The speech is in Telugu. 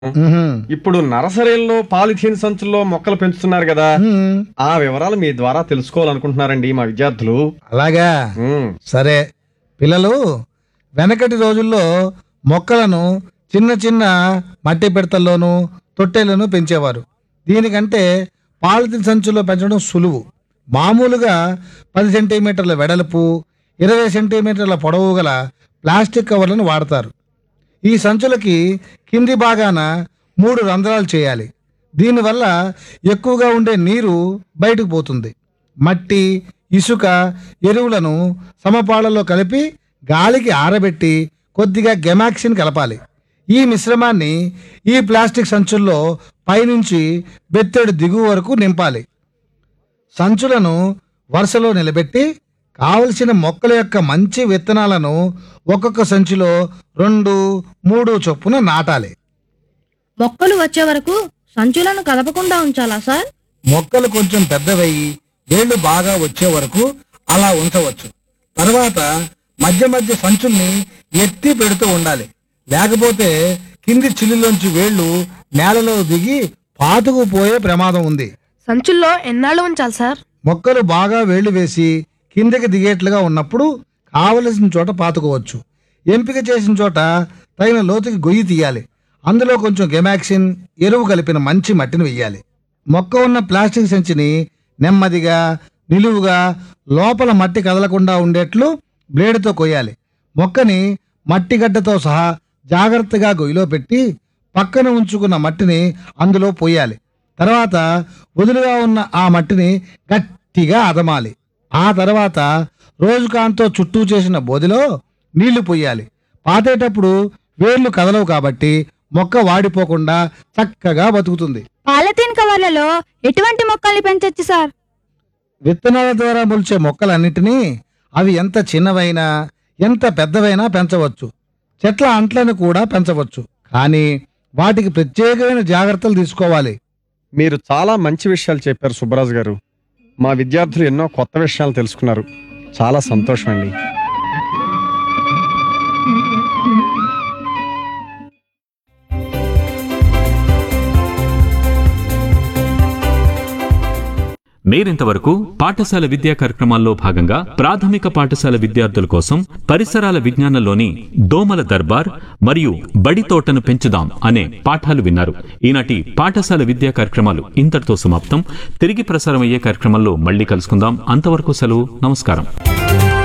ఉహుం. ఇప్పుడు నర్సరీల్లో పాలిథీన్ సంచుల్లో మొక్కలు పెంచుతున్నారు కదా ఉహుం. ఆ వివరాలు మీ ద్వారా తెలుసుకోవాలనుకుంటున్నారండి మా విద్యార్థులు అలాగా ఉమ్, సరే పిల్లలు వెనకటి రోజుల్లో మొక్కలను చిన్న చిన్న మట్టి పిడతల్లోనూ తొట్టెలను పెంచేవారు దీనికంటే పాలిథిన్ సంచుల్లో పెంచడం సులువు మామూలుగా పది సెంటీమీటర్ల వెడల్పు ఇరవై సెంటీమీటర్ల పొడవు గల ప్లాస్టిక్ కవర్లను వాడతారు ఈ సంచులకి కింది భాగాన మూడు రంధ్రాలు చేయాలి దీనివల్ల ఎక్కువగా ఉండే నీరు బయటకు పోతుంది మట్టి ఇసుక ఎరువులను సమపాళ్లలో కలిపి గాలికి ఆరబెట్టి కొద్దిగా గెమాక్సిన్ కలపాలి ఈ మిశ్రమాన్ని ఈ ప్లాస్టిక్ సంచుల్లో పైనుంచి బెత్తెడు దిగువ వరకు నింపాలి సంచులను వరుసలో నిలబెట్టి కావలసిన మొక్కల యొక్క మంచి విత్తనాలను ఒక్కొక్క సంచిలో రెండు మూడు చొప్పున నాటాలి మొక్కలు వచ్చే వరకు సంచులను కదపకుండా ఉంచాలా సార్ మొక్కలు కొంచెం పెద్దవయ్యి వేళ్లు బాగా వచ్చే వరకు అలా ఉంచవచ్చు తర్వాత మధ్య మధ్య సంచుల్ని ఎత్తి పెడుతూ ఉండాలి లేకపోతే కింది చిల్లులోంచి వేళ్లు నేలలో దిగి పాతుకుపోయే ప్రమాదం ఉంది సంచుల్లో ఎన్నాళ్ళు ఉంచాలి సార్ మొక్కలు బాగా వేళ్లు వేసి కిందకి దిగేట్లుగా ఉన్నప్పుడు కావలసిన చోట పాతుకోవచ్చు ఎంపిక చేసిన చోట తగిన లోతుకి గొయ్యి తీయాలి అందులో కొంచెం గెమాక్సిన్ ఎరువు కలిపిన మంచి మట్టిని వెయ్యాలి మొక్క ఉన్న ప్లాస్టిక్ సంచిని నెమ్మదిగా నిలువుగా లోపల మట్టి కదలకుండా ఉండేట్లు బ్లేడుతో కొయ్యాలి మొక్కని మట్టి గడ్డతో సహా జాగ్రత్తగా గొయ్యిలో పెట్టి పక్కన ఉంచుకున్న మట్టిని అందులో పోయాలి తర్వాత వదులుగా ఉన్న ఆ మట్టిని గట్టిగా అదమాలి ఆ తర్వాత రోజుకాంతో చుట్టూ చేసిన బోదిలో నీళ్లు పొయ్యాలి పాతేటప్పుడు వేర్లు కదలవు కాబట్టి మొక్క వాడిపోకుండా చక్కగా బతుకుతుంది పాలతీన్ కవర్లలో ఎటువంటి మొక్కల్ని పెంచొచ్చు సార్ విత్తనాల ద్వారా మొలిచే మొక్కలన్నిటినీ అవి ఎంత చిన్నవైనా ఎంత పెద్దవైనా పెంచవచ్చు చెట్ల అంట్లను కూడా పెంచవచ్చు కానీ వాటికి ప్రత్యేకమైన జాగ్రత్తలు తీసుకోవాలి మీరు చాలా మంచి విషయాలు చెప్పారు సుబ్బరాజు గారు మా విద్యార్థులు ఎన్నో కొత్త విషయాలు తెలుసుకున్నారు చాలా సంతోషం అండి మీరింతవరకు పాఠశాల విద్యా కార్యక్రమాల్లో భాగంగా ప్రాథమిక పాఠశాల విద్యార్థుల కోసం పరిసరాల విజ్ఞానంలోని దోమల దర్బార్ మరియు బడి తోటను పెంచుదాం అనే పాఠాలు విన్నారు ఈనాటి పాఠశాల విద్యా కార్యక్రమాలు ఇంతటితో సమాప్తం తిరిగి ప్రసారం అయ్యే కార్యక్రమంలో మళ్ళీ కలుసుకుందాం అంతవరకు సెలవు నమస్కారం